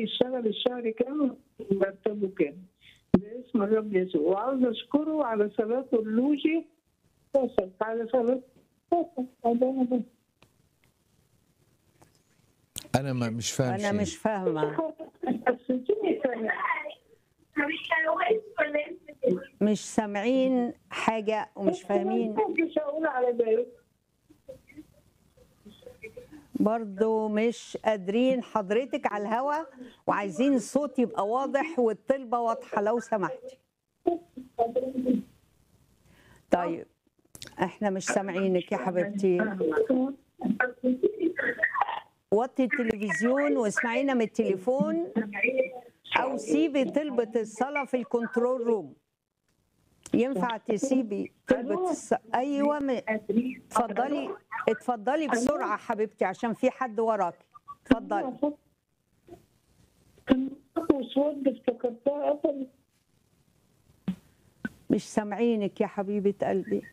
يشتغل الشهر كام مرتبه كام باسم الرب يسوع وعاوز اشكره على صلاته اللوجي وصل على صلاته وصل. أنا بس. انا ما مش فاهم انا شيء. مش فاهمه بس اديني ثانية. مش سامعين حاجه ومش فاهمين مش هقول على بالي برضو مش قادرين حضرتك على الهوا وعايزين الصوت يبقى واضح والطلبه واضحه لو سمحتي طيب احنا مش سامعينك يا حبيبتي وطي التلفزيون واسمعينا من التليفون او سيبي طلبة الصلاة في الكنترول روم ينفع تسيبي طلبة الص... ايوه م... اتفضلي اتفضلي بسرعة حبيبتي عشان في حد وراكي اتفضلي كان وصوت افتكرتها قفلت مش سامعينك يا حبيبة قلبي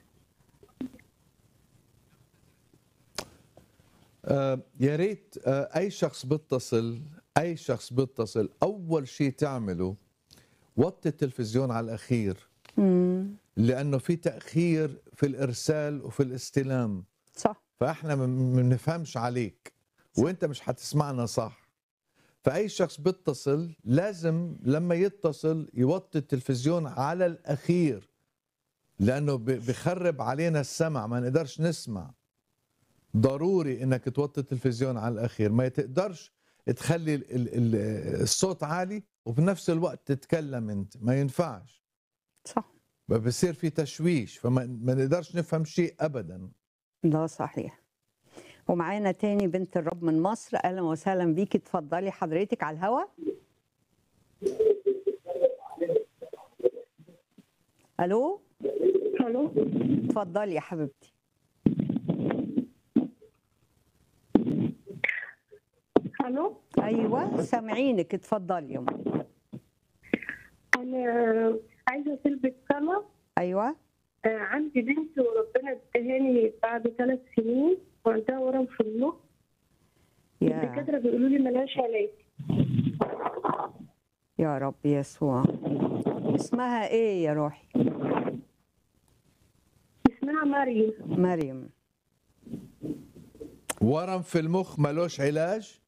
آه يا ريت آه اي شخص بيتصل اي شخص بيتصل اول شيء تعمله وطي التلفزيون على الاخير مم. لانه في تاخير في الارسال وفي الاستلام صح فاحنا ما بنفهمش عليك وانت مش حتسمعنا صح فاي شخص بيتصل لازم لما يتصل يوطي التلفزيون على الاخير لانه ب- بخرب علينا السمع ما نقدرش نسمع ضروري انك توطي التلفزيون على الاخير ما تقدرش تخلي ال- ال- ال- الصوت عالي وبنفس الوقت تتكلم انت ما ينفعش صح بصير في تشويش فما ما نقدرش نفهم شيء ابدا ده صحيح ومعانا تاني بنت الرب من مصر اهلا وسهلا بيكي اتفضلي حضرتك على الهوا الو الو اتفضلي يا حبيبتي الو ايوه سامعينك اتفضلي يا ماما انا عايزه تلبس سما ايوه آه، عندي بنت وربنا ادهاني بعد ثلاث سنين وعندها ورم في المخ يا الدكاتره بيقولوا لي ملهاش علاج يا رب يسوع اسمها ايه يا روحي اسمها مريم مريم ورم في المخ ملوش علاج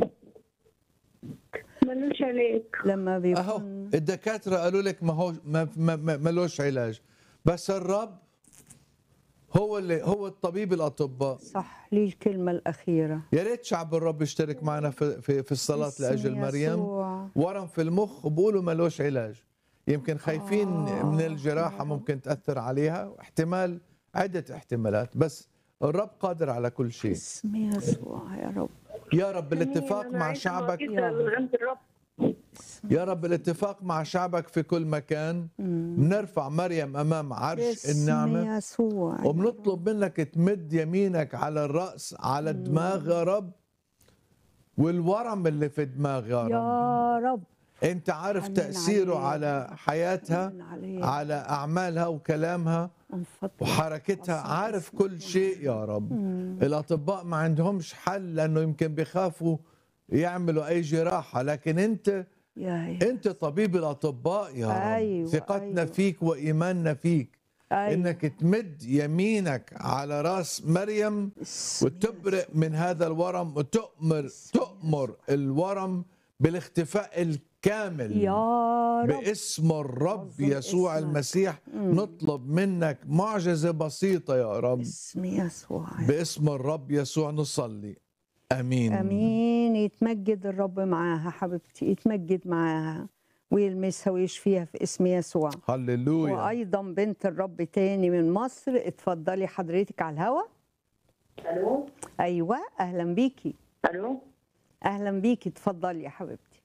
ملوش علاج لما اهو بيكون الدكاتره قالوا لك ما هو ما ما ما- ملوش علاج بس الرب هو اللي هو الطبيب الاطباء صح لي الكلمه الاخيره يا ريت شعب الرب يشترك معنا في في, في الصلاه باسم لاجل مريم يسوع. ورم في المخ وبقولوا ملوش علاج يمكن خايفين آه. من الجراحه ممكن تاثر عليها احتمال عده احتمالات بس الرب قادر على كل شيء باسم يسوع يا رب يا رب بالاتفاق أنا مع عايزة شعبك معجزة من عند الرب يا رب بالاتفاق مع شعبك في كل مكان بنرفع مريم امام عرش باسم النعمه يسوع يا وبنطلب منك تمد يمينك على الراس على الدماغ يا رب والورم اللي في الدماغ يا رب يا رب انت عارف حنن تاثيره عليها. على حياتها حنن عليها. على اعمالها وكلامها من فضلك. وحركتها وصل عارف اسمك كل شيء يا رب الاطباء ما عندهمش حل لانه يمكن بيخافوا يعملوا اي جراحه لكن انت يا انت طبيب الاطباء يا رب أيوة، ثقتنا أيوة. فيك وايماننا فيك أيوة. انك تمد يمينك على راس مريم باسم وتبرئ من هذا الورم وتؤمر تؤمر الورم بالاختفاء الكامل يا رب باسم الرب عظم يسوع اسمك. المسيح نطلب منك معجزه بسيطه يا رب باسم يسوع باسم الرب يسوع نصلي امين امين يتمجد الرب معاها حبيبتي يتمجد معاها ويلمسها ويشفيها في اسم يسوع هللويا وايضا بنت الرب تاني من مصر اتفضلي حضرتك على الهوا الو ايوه اهلا بيكي الو اهلا بيكي اتفضلي يا حبيبتي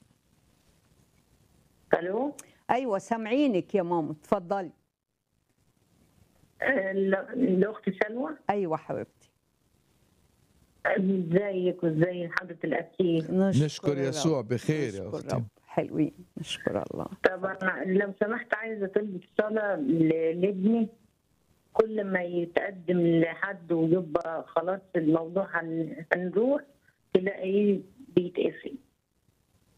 الو ايوه سامعينك يا ماما اتفضلي ال- الاخت سلوى ايوه حبيبتي ازيك وازاي حضره الاسير نشكر الرب. يسوع بخير يا نشكر أختي. الرب. حلوين نشكر الله طبعا لو سمحت عايزه تلبس صلاه ل- لابني كل ما يتقدم لحد ويبقى خلاص الموضوع هن- هنروح تلاقيه بيتقفل